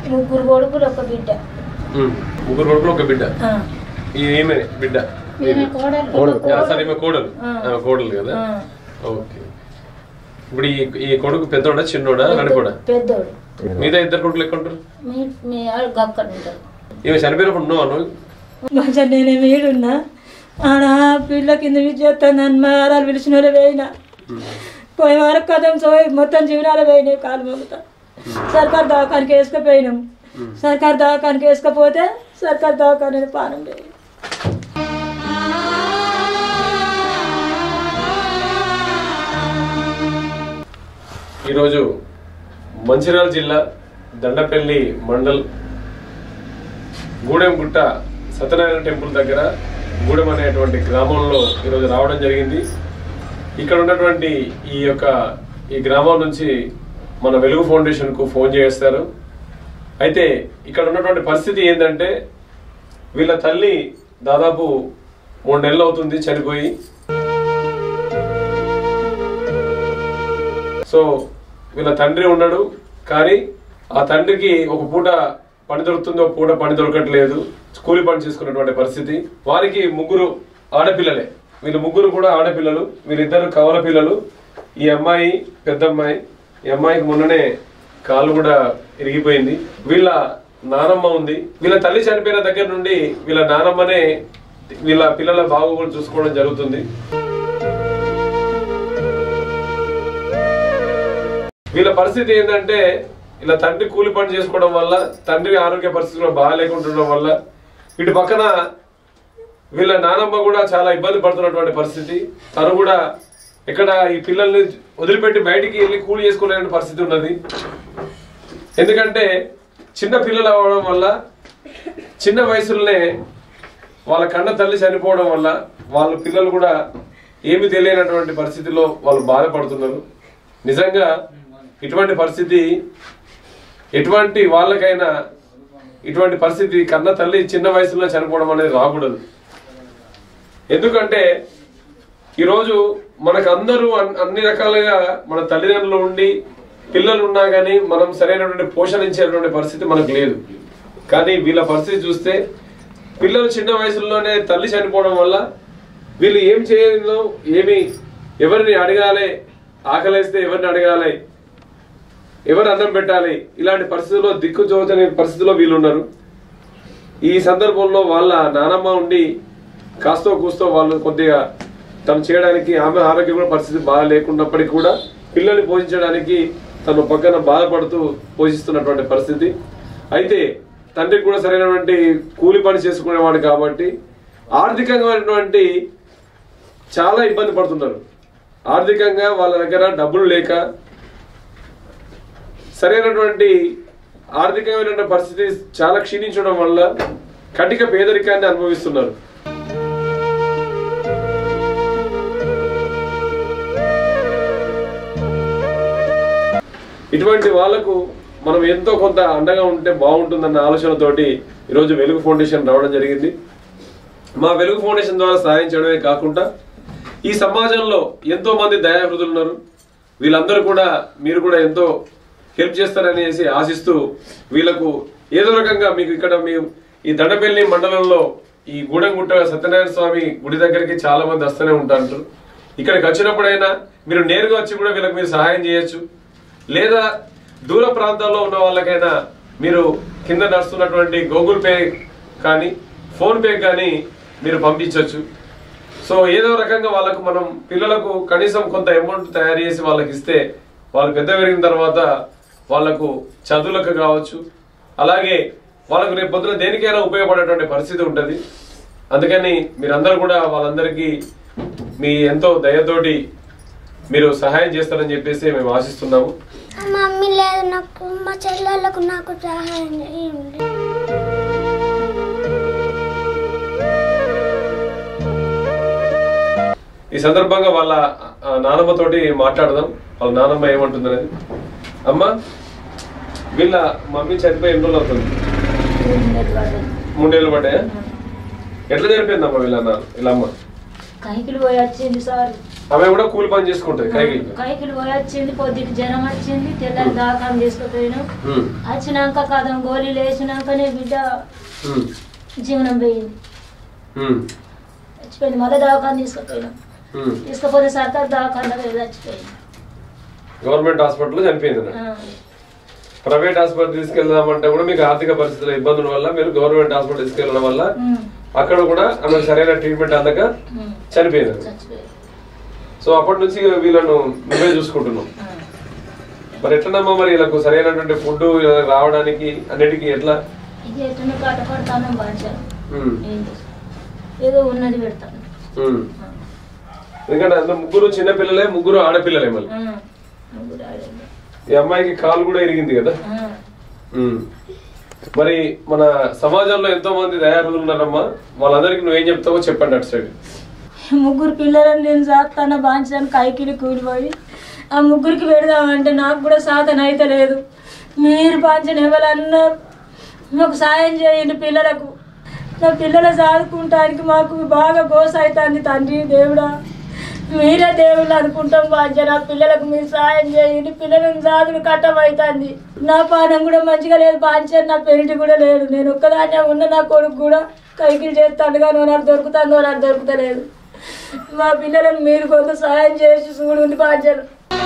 ముగ్గురు కొడుకులు ఒక బిడ్డ ఉమ్. ముగ్గురు కొడుకులు ఒక బిడ్డ ఆ. ఈ ఈమె బిడ్డ ఈమె కోడలు ఆ, సరే ఈమె కోడలు ఆ. ఆ, కోడలు కదా ఆ. ఓకే ఇప్పుడు ఈ ఈ కొడుకు పెద్దోడా చిన్నోడా నడిపోడా పెద్దోడు మీద ఇద్దరు కొడుకులు ఎక్కడ ఉంటారు మీ మీ ఆడు అక్కడ ఉంటారు ఈమె చనిపోయినప్పుడు ఉన్నావా నువ్వు మంచిగా నేనే వీడున్నా ఆడ పిల్ల కింద విద్యుత్తాను మారాలు పిలిచిన వాళ్ళు పోయినా పోయే వరకు కథం సోయి మొత్తం జీవనాలు పోయినాయి కాలు మోగుతా సర్కార్ దవాఖానికి వేసుకుపోయినాం సర్కార్ దవాఖానికి వేసుకపోతే సర్కార్ దవాఖాన పానం లేదు ఈరోజు మంచిర్యాల జిల్లా దండపల్లి మండల్ గూడెంగుట్ట సత్యనారాయణ టెంపుల్ దగ్గర గూడెం అనేటువంటి గ్రామంలో ఈరోజు రావడం జరిగింది ఇక్కడ ఉన్నటువంటి ఈ యొక్క ఈ గ్రామం నుంచి మన వెలుగు ఫౌండేషన్కు ఫోన్ చేస్తారు అయితే ఇక్కడ ఉన్నటువంటి పరిస్థితి ఏంటంటే వీళ్ళ తల్లి దాదాపు మూడు నెలలు అవుతుంది చనిపోయి సో వీళ్ళ తండ్రి ఉన్నాడు కానీ ఆ తండ్రికి ఒక పూట పని దొరుకుతుంది ఒక పూట పని దొరకట్లేదు కూలి పని చేసుకున్నటువంటి పరిస్థితి వారికి ముగ్గురు ఆడపిల్లలే వీళ్ళు ముగ్గురు కూడా ఆడపిల్లలు వీళ్ళిద్దరు కవల పిల్లలు ఈ అమ్మాయి పెద్ద అమ్మాయి ఈ అమ్మాయికి మొన్ననే కాలు కూడా ఇరిగిపోయింది వీళ్ళ నానమ్మ ఉంది వీళ్ళ తల్లి చనిపోయిన దగ్గర నుండి వీళ్ళ నానమ్మనే వీళ్ళ పిల్లల బాగోగులు చూసుకోవడం జరుగుతుంది వీళ్ళ పరిస్థితి ఏంటంటే ఇలా తండ్రి కూలి పని చేసుకోవడం వల్ల తండ్రి ఆరోగ్య పరిస్థితులు బాగాలేకుండడం వల్ల ఇటు పక్కన వీళ్ళ నానమ్మ కూడా చాలా ఇబ్బంది పడుతున్నటువంటి పరిస్థితి తను కూడా ఇక్కడ ఈ పిల్లల్ని వదిలిపెట్టి బయటికి వెళ్ళి కూలి చేసుకోలేని పరిస్థితి ఉన్నది ఎందుకంటే చిన్న పిల్లలు అవ్వడం వల్ల చిన్న వయసులోనే వాళ్ళ కన్న తల్లి చనిపోవడం వల్ల వాళ్ళ పిల్లలు కూడా ఏమి తెలియనటువంటి పరిస్థితిలో వాళ్ళు బాధపడుతున్నారు నిజంగా ఇటువంటి పరిస్థితి ఎటువంటి వాళ్ళకైనా ఇటువంటి పరిస్థితి కన్న తల్లి చిన్న వయసులో చనిపోవడం అనేది రాకూడదు ఎందుకంటే ఈరోజు మనకు అందరూ అన్- అన్ని రకాలుగా మన తల్లిదండ్రులు ఉండి పిల్లలు ఉన్నా కానీ మనం సరైనటువంటి పోషణ ఇచ్చేటువంటి పరిస్థితి మనకు లేదు కానీ వీళ్ళ పరిస్థితి చూస్తే పిల్లలు చిన్న వయసులోనే తల్లి చనిపోవడం వల్ల వీళ్ళు ఏం చేయాలో ఏమి ఎవరిని అడగాలి ఆకలేస్తే ఎవరిని అడగాలి ఎవరు అన్నం పెట్టాలి ఇలాంటి పరిస్థితుల్లో దిక్కు చోచని పరిస్థితిలో వీళ్ళు ఉన్నారు ఈ సందర్భంలో వాళ్ళ నానమ్మ ఉండి కాస్తో కూస్తో వాళ్ళు కొద్దిగా తను చేయడానికి ఆమె ఆరోగ్య కూడా పరిస్థితి బాగా లేకున్నప్పటికీ కూడా పిల్లల్ని పోషించడానికి తను పక్కన బాధపడుతూ పోషిస్తున్నటువంటి పరిస్థితి అయితే తండ్రికి కూడా సరైనటువంటి కూలి పని చేసుకునేవాడు కాబట్టి ఆర్థికంగాటువంటి చాలా ఇబ్బంది పడుతున్నారు ఆర్థికంగా వాళ్ళ దగ్గర డబ్బులు లేక సరైనటువంటి ఆర్థికమైనటువంటి పరిస్థితి చాలా క్షీణించడం వల్ల కటిక పేదరికాన్ని అనుభవిస్తున్నారు ఇటువంటి వాళ్లకు మనం ఎంతో కొంత అండగా ఉంటే బాగుంటుందన్న ఆలోచనతోటి ఈరోజు వెలుగు ఫౌండేషన్ రావడం జరిగింది మా వెలుగు ఫౌండేషన్ ద్వారా సహాయం చేయడమే కాకుండా ఈ సమాజంలో ఎంతో మంది దయావృతులు ఉన్నారు వీళ్ళందరూ కూడా మీరు కూడా ఎంతో హెల్ప్ చేస్తారనేసి ఆశిస్తూ వీళ్ళకు ఏదో రకంగా మీకు ఇక్కడ మీ ఈ దండపల్లి మండలంలో ఈ గూడెంగుట్ట సత్యనారాయణ స్వామి గుడి దగ్గరికి చాలా మంది వస్తూనే ఉంటారు ఇక్కడికి వచ్చినప్పుడైనా మీరు నేరుగా వచ్చి కూడా వీళ్ళకి మీరు సహాయం చేయొచ్చు లేదా దూర ప్రాంతాల్లో ఉన్న వాళ్ళకైనా మీరు కింద నడుస్తున్నటువంటి గూగుల్ పే కానీ ఫోన్ పే కానీ మీరు పంపించవచ్చు సో ఏదో రకంగా వాళ్ళకు మనం పిల్లలకు కనీసం కొంత అమౌంట్ తయారు చేసి వాళ్ళకి ఇస్తే వాళ్ళు పెద్ద పెరిగిన తర్వాత వాళ్ళకు చదువులకు కావచ్చు అలాగే వాళ్ళకు రేపు పొద్దున దేనికైనా ఉపయోగపడేటువంటి పరిస్థితి ఉంటుంది అందుకని మీరందరూ కూడా వాళ్ళందరికీ మీ ఎంతో దయతోటి మీరు సహాయం చేస్తారని చెప్పేసి మేము ఆశిస్తున్నాము మమ్మీ లేదు నాకు మా చెల్లెళ్ళకు నాకు సహాయం చేయండి ఈ సందర్భంగా వాళ్ళ ఆ, నానమ్మతోటి మాట్లాడదాం వాళ్ళ నానమ్మ ఏమంటుందనేది అమ్మ వీళ్ళ మమ్మీ చనిపోయి ఎన్ని రోజులు అవుతుంది మూడేళ్ళు పడ్డాయా ఎట్లా చనిపోయిందమ్మా వీళ్ళ నాన్న వీళ్ళ అమ్మ కైకిలు పోయి వచ్చింది సార్ ఆమె కూడా కూలి పని చేసుకుంటది కైకి కైకిలు పోయి వచ్చింది పొద్దుకి జ్వరం వచ్చింది తెల్లని దాకాం తీసుకుపోయినాం ఉమ్, వచ్చినాక కథం గోళీలు వేసినాకనే బిడ్డ ఉమ్, జీవనం పోయింది ఉమ్, చచ్చిపోయింది మళ్ళీ దవాఖాన తీసుకుపోయినాం ఉమ్. తీసుకుపోతే సర్కార్ దవాఖాన చచ్చిపోయింది గవర్నమెంట్ హాస్పిటల్లో చనిపోయింది అన్నట్టు. ఆ, ప్రైవేట్ హాస్పిటల్ తీసుకెళ్దామంటే కూడా మీకు ఆర్థిక పరిస్థితుల ఇబ్బందుల వల్ల మీరు గవర్నమెంట్ హాస్పిటల్ తీసుకెళ్ళడం వల్ల ఉమ్, అక్కడ కూడా ఆమెకు సరైన ట్రీట్మెంట్ అందక ఉమ్, చనిపోయింది చచ్చిపోయింది సో అప్పటి నుంచి వీళ్ళను నువ్వే చూసుకుంటున్నావు ఆ. మరి ఎట్లనమ్మా మరి వీళ్ళకు సరైనటువంటి ఫుడ్ రావడానికి అన్నిటికీ ఎట్లా ఇది ఎట్లా కాట పడతాను బాధ్యత ఉమ్, ఏం చేస్తాం? ఏదో ఉన్నది పెడతాను ఉమ్. ఎందుకంటే అందులో ముగ్గురు చిన్న పిల్లలే ముగ్గురు ఆడపిల్లలే మళ్ళీ ఆ, ముగ్గురు ఆడోళ్ళు. ఈ అమ్మాయికి కాలు కూడా ఇరిగింది కదా ఆ, ఉమ్. మరి మన సమాజంలో ఎంతో మంది తయారులు ఉన్నారమ్మా వాళ్ళందరికీ నువ్వేం చెప్తావో చెప్పండి అటు సైడ్ ముగ్గురు పిల్లలను నేను సాత్తాన బాంచాను కైకిలి కూలిపోయి ఆ ముగ్గురికి పెడదామంటే నాకు కూడా సాధన అయితే లేదు మీరు బాంచని ఎవరన్నా మాకు సాయం చేయండి పిల్లలకు నా పిల్లలు చదువుకుంటానికి మాకు బాగా గోస అవుతుంది తండ్రి దేవుడా మీరే దేవుళ్ళు అనుకుంటాం బాధ్య నా పిల్లలకు మీరు సాయం చేయండి పిల్లలకు సాధులు కట్టం అవుతుంది నా పానం కూడా మంచిగా లేదు బాంచారు నా పెరిటి కూడా లేదు నేను ఒక్కదాన్నే ఉన్న నా కొడుకు కూడా కైకిలు చేస్తాడు కానీ నాకు దొరుకుతుందో నాకు దొరుకుతలేదు మా పిల్లలను మీరు కొంత సాయం చేసి చూడండి బాధ్యలు